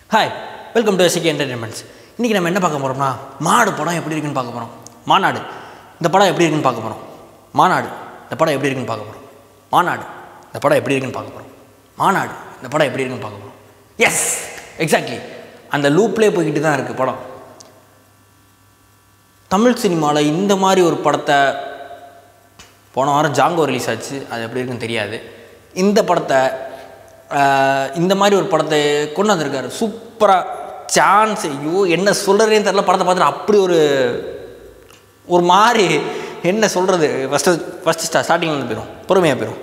hi welcome to SK entertainments இன்றைக்கி நம்ம என்ன பார்க்க போகிறோம்னா மாடு படம் எப்படி இருக்குன்னு பார்க்க போகிறோம் மாநாடு இந்த படம் எப்படி இருக்குன்னு பார்க்க போகிறோம் மாநாடு இந்த படம் எப்படி இருக்குன்னு பார்க்க போகிறோம் மாநாடு இந்த படம் எப்படி இருக்குன்னு பார்க்க போகிறோம் மாநாடு இந்த படம் எப்படி இருக்குன்னு பார்க்க போகிறோம் எஸ் எக்ஸாக்ட்லி அந்த லூப்லேயே போய்கிட்டு தான் இருக்குது படம் தமிழ் சினிமாவில் இந்த மாதிரி ஒரு படத்தை போன வாரம் ஜாங்கோ ரிலீஸ் ஆச்சு அது எப்படி இருக்குன்னு தெரியாது இந்த படத்தை ஆஹ், இந்த மாதிரி ஒரு படத்தை கொண்டு வந்திருக்காரு சூப்பராக சான்ஸ் ஐயோ என்ன சொல்கிறேன்னு தெரில படத்தை பார்த்துட்டு அப்படி ஒரு ஒரு மாதிரி என்ன சொல்கிறது ஃபஸ்ட்டு ஃபஸ்ட்டு ஸ்டா ஸ்டார்டிங் வந்து போயிடும் பொறுமையாக போயிடும்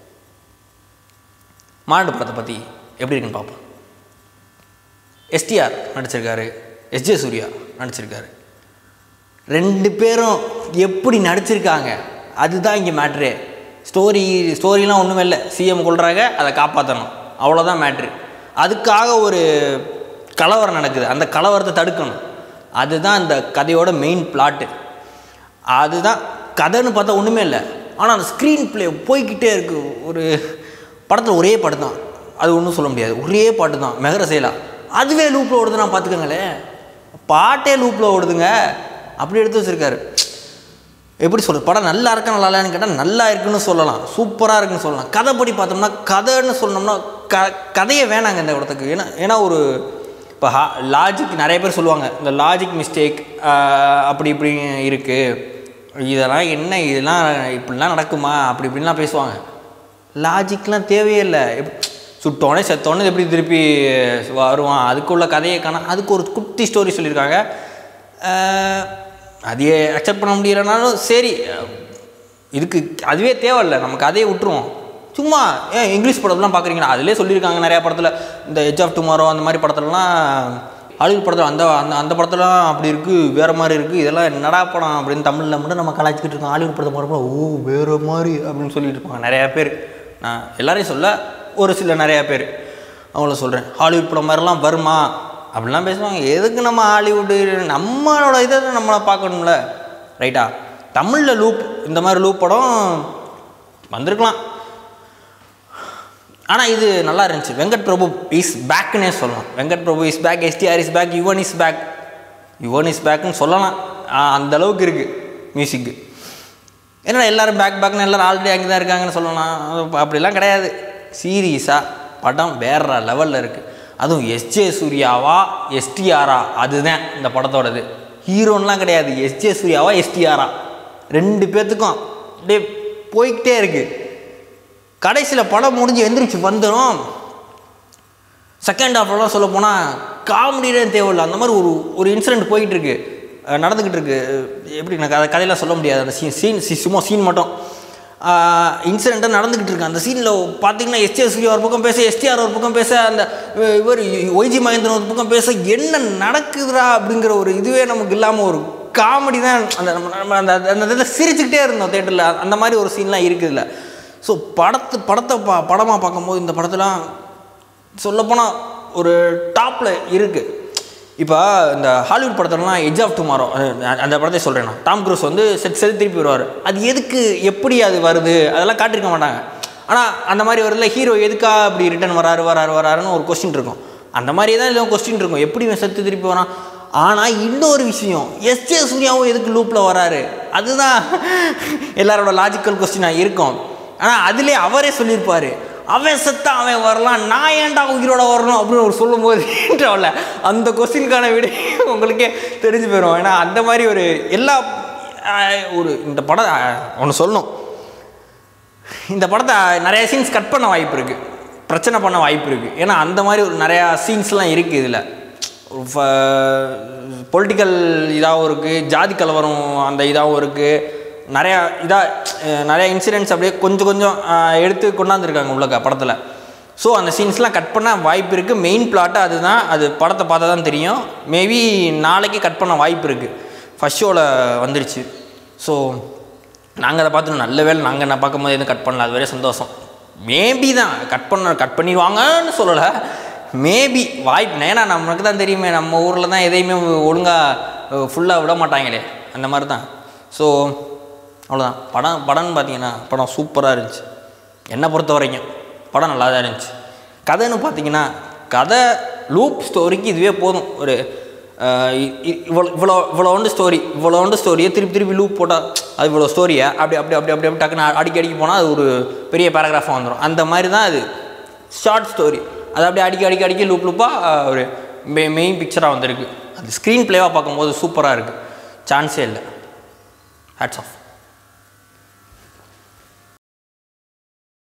மாநாடு படத்தை பற்றி எப்படி இருக்குன்னு பார்ப்போம் எஸ்டிஆர் நடிச்சிருக்காரு எஸ்ஜே சூர்யா நடிச்சிருக்காரு ரெண்டு பேரும் எப்படி நடிச்சிருக்காங்க அதுதான் இங்கே மேட்ரு ஸ்டோரி ஸ்டோரிலாம் ஒன்றுமே இல்லை சிஎம் கொள்றாங்க அதை காப்பாற்றணும் அவ்வளோதான் மேட்ரு அதுக்காக ஒரு கலவரம் நடக்குது அந்த கலவரத்தை தடுக்கணும் அதுதான் இந்த கதையோட மெயின் பிளாட்டு அதுதான் கதைன்னு பார்த்தா ஒன்றுமே இல்லை ஆனால் அந்த ஸ்க்ரீன் ப்ளே போய்கிட்டே இருக்குது ஒரு படத்தில் ஒரே படம் தான் அது ஒன்றும் சொல்ல முடியாது ஒரே பாட்டு தான் மெகர செயலா அதுவே லூப்பில் ஓடுதுன்னா பார்த்துக்கோங்களேன் பாட்டே லூப்பில் ஓடுதுங்க அப்படி எடுத்து வச்சுருக்காரு எப்படி சொல்கிறது படம் நல்லா இருக்கா நல்லா இல்லையான்னு கேட்டால் நல்லா இருக்குன்னு சொல்லலாம் சூப்பராக இருக்குன்னு சொல்லலாம் கதைப்படி பார்த்தோம்னா கதைன்னு சொன்னோம்னா க கதையே வேணாங்க இந்த இடத்துக்கு ஏன்னா ஏன்னா ஒரு இப்போ ஹா லாஜிக் நிறைய பேர் சொல்லுவாங்க இந்த லாஜிக் மிஸ்டேக் அப்படி இப்படி இருக்குது இதெல்லாம் என்ன இதெல்லாம் இப்படிலாம் நடக்குமா அப்படி இப்படின்லாம் பேசுவாங்க லாஜிக்லாம் தேவையே இல்லை சுட்டோடனே செத்தோடனே எப்படி திருப்பி வருவான் அதுக்குள்ள கதையை காண அதுக்கு ஒரு குட்டி ஸ்டோரி சொல்லியிருக்காங்க ஆஹ், அதையே அக்செப்ட் பண்ண முடியலனாலும் சரி இதுக்கு அதுவே தேவையில்லை நம்ம கதையை விட்டுருவோம் சும்மா ஏன் இங்கிலீஷ் படம்லாம் பார்க்குறீங்களா அதிலே சொல்லியிருக்காங்க நிறையா படத்தில் இந்த எஜ் ஆஃப் டுமாரோ அந்த மாதிரி படத்துலலாம் ஹாலிவுட் படத்தில் அந்த அந்த அந்த படத்துலலாம் அப்படி இருக்குது வேறு மாதிரி இருக்குது இதெல்லாம் என்னடா படம் அப்படின்னு தமிழில் மட்டும் நம்ம கலாய்ச்சிக்கிட்டு இருக்கோம் ஹாலிவுட் படத்தை போகிறப்ப ஓ வேறு மாதிரி அப்படின்னு சொல்லிட்டு இருப்பாங்க நிறையா பேர் நான் எல்லாரையும் சொல்ல ஒரு சில நிறையா பேர் அவங்கள சொல்கிறேன் ஹாலிவுட் படம் மாதிரிலாம் வருமா அப்படிலாம் பேசுவாங்க எதுக்கு நம்ம ஹாலிவுட்டு நம்மளோட இதை நம்மளை பார்க்கணும்ல ரைட்டா தமிழில் லூப் இந்த மாதிரி லூப் படம் வந்திருக்கலாம் ஆனால் இது நல்லா இருந்துச்சு வெங்கட் பிரபு இஸ் பேக்குன்னே சொல்லலாம் Venkat Prabhu is back STR is back Yuvan is back Yuvan is பேக்குன்னு சொல்லலாம் ஆஹ் அந்த அளவுக்கு இருக்குது மியூசிக்கு என்னடா எல்லாரும் பேக் பேக்னு எல்லாரும் ஆல்ரெடி அங்கே தான் இருக்காங்கன்னு சொல்லலாம் அது அப்படிலாம் கிடையாது சீரியஸாக படம் வேற லெவலில் இருக்குது அதுவும் எஸ்ஜே சூர்யாவா எஸ்டிஆரா அதுதான் இந்த படத்தோடது ஹீரோன்லாம் கிடையாது எஸ்ஜே சூர்யாவா எஸ்டிஆரா ரெண்டு பேர்த்துக்கும் அப்படியே போய்கிட்டே இருக்குது கடைசியில் படம் முடிஞ்சு எந்திரிச்சு வந்துடும் செகண்ட் ஹாஃப்லாம் சொல்ல போனால் காமெடியே தேவையில்லை அந்த மாதிரி ஒரு ஒரு இன்சிடெண்ட் போயிட்டு இருக்கு அஹ் நடந்துக்கிட்டு இருக்கு அஹ் எப்படி நான் கதை கதையெல்லாம் சொல்ல முடியாது அந்த சீன் சீன் சி சும்மா சீன் மட்டும் இன்சிடெண்ட்டாக நடந்துக்கிட்டு இருக்கு அந்த சீனில் பார்த்தீங்கன்னா எஸ்டி சூர்யா ஒரு பக்கம் பேச எஸ்டிஆர் ஒரு பக்கம் பேச அந்த அஹ் இவர் ஒய்ஜி மகேந்திரன் ஒரு பக்கம் பேச என்ன நடக்குதுடா அப்படிங்கிற ஒரு இதுவே நமக்கு இல்லாமல் ஒரு காமெடி தான் அந்த நம்ம நம்ம அந்த அந்த இதில் சிரிச்சுக்கிட்டே இருந்தோம் தேட்டரில் அந்த மாதிரி ஒரு சீன்லாம் இருக்குதுல்ல ஸோ படத்து படத்தை பா படமாக பார்க்கும்போது இந்த படத்தெலாம் சொல்லப்போனால் ஒரு டாப்பில் இருக்குது இப்போ இந்த ஹாலிவுட் படத்துலலாம் எஜ் ஆஃப் டுமாரோ அந்த படத்தை சொல்கிறேன் நான் டாம் க்ரூஸ் வந்து செத்து செத்து திருப்பி வருவார் அது எதுக்கு எப்படி அது வருது அதெல்லாம் காட்டிருக்க மாட்டாங்க ஆனால் அந்த மாதிரி வருதுல ஹீரோ எதுக்கா அப்படி ரிட்டர்ன் வராரு வராரு வராருன்னு ஒரு கொஸ்டின் இருக்கும் அந்த மாதிரியே தான் இதில் கொஸ்டின் இருக்கும் எப்படி இவன் செத்து திருப்பி வரான் ஆனால் இன்னொரு விஷயம் எஸ்ஜே சூர்யாவும் எதுக்கு லூப்பில் வராரு அதுதான் எல்லாரோட லாஜிக்கல் கொஸ்டினாக இருக்கும் ஆனால் அதிலே அவரே சொல்லியிருப்பார் அவன் செத்தா அவன் வரலாம் நான் ஏன்டா உயிரோட வரணும் அப்படின்னு ஒரு சொல்லும்போது அவள அந்த கொஸ்டினுக்கான விட உங்களுக்கே தெரிஞ்சு போயிடும் ஏன்னா அந்த மாதிரி ஒரு எல்லா ஆஹ், ஒரு இந்த படம் ஒன்று சொல்லணும் இந்த படத்தை நிறைய சீன்ஸ் கட் பண்ண வாய்ப்பு இருக்குது பிரச்சனை பண்ண வாய்ப்பு இருக்குது ஏன்னா அந்த மாதிரி ஒரு நிறையா சீன்ஸ்லாம் இருக்குது இதில் பொலிட்டிக்கல் இதாகவும் இருக்குது ஜாதி கலவரம் அந்த இதாகவும் இருக்குது நிறையா இதாக நிறையா இன்சிடென்ட்ஸ் அப்படியே கொஞ்சம் கொஞ்சம் அஹ், எடுத்து கொண்டாந்துருக்காங்க உள்ள படத்தில் ஸோ அந்த சீன்ஸ்லாம் கட் பண்ண வாய்ப்பு இருக்குது மெயின் பிளாட்டு அதுதான் அது படத்தை பார்த்தா தான் தெரியும் மேபி நாளைக்கு கட் பண்ண வாய்ப்பு இருக்குது ஃபஸ்ட் ஷோவில் வந்துருச்சு ஸோ நாங்கள் அதை பார்த்து நல்ல வேலை நாங்கள் என்ன பார்க்கும்போது எதுவும் கட் பண்ணல அது வரையும் சந்தோஷம் மேபி தான் கட் பண்ண கட் பண்ணிடுவாங்கன்னு சொல்லலை மேபி வாய்ப்பு ஏன்னா நமக்கு தான் தெரியுமே நம்ம ஊரில் தான் எதையுமே ஒழுங்காக ஃபுல்லாக விட மாட்டாங்களே அந்த மாதிரி தான் ஸோ அவ்வளோதான் படம் படம்னு பார்த்தீங்கன்னா படம் சூப்பராக இருந்துச்சு என்னை பொறுத்த வரைக்கும் படம் நல்லா தான் இருந்துச்சு கதைன்னு பார்த்தீங்கன்னா கதை லூப் ஸ்டோரிக்கு இதுவே போதும் ஒரு அஹ், இ- இ- இவ்வளோ இவ்வளோ இவ்வளோண்டு ஸ்டோரி இவ்வளோண்டு ஸ்டோரியை திருப்பி திருப்பி லூப் போட்டால் அது இவ்வளோ ஸ்டோரியை அப்படி அப்படி அப்படி அப்படி அப்படி டக்குன்னு அடிக்கி அடிக்கி போனால் அது ஒரு பெரிய பேராகிராஃபாக வந்துடும் அந்த மாதிரி தான் அது ஷார்ட் ஸ்டோரி அது அப்படியே அடிக்கி அடிக்கி அடிக்கி லூப் லூப்பாக ஒரு மெ மெயின் பிக்சராக வந்திருக்கு அது ஸ்க்ரீன் ப்ளேவாக பார்க்கும்போது சூப்பராக இருக்குது சான்ஸே இல்லை ஹேட்ஸ் ஆஃப்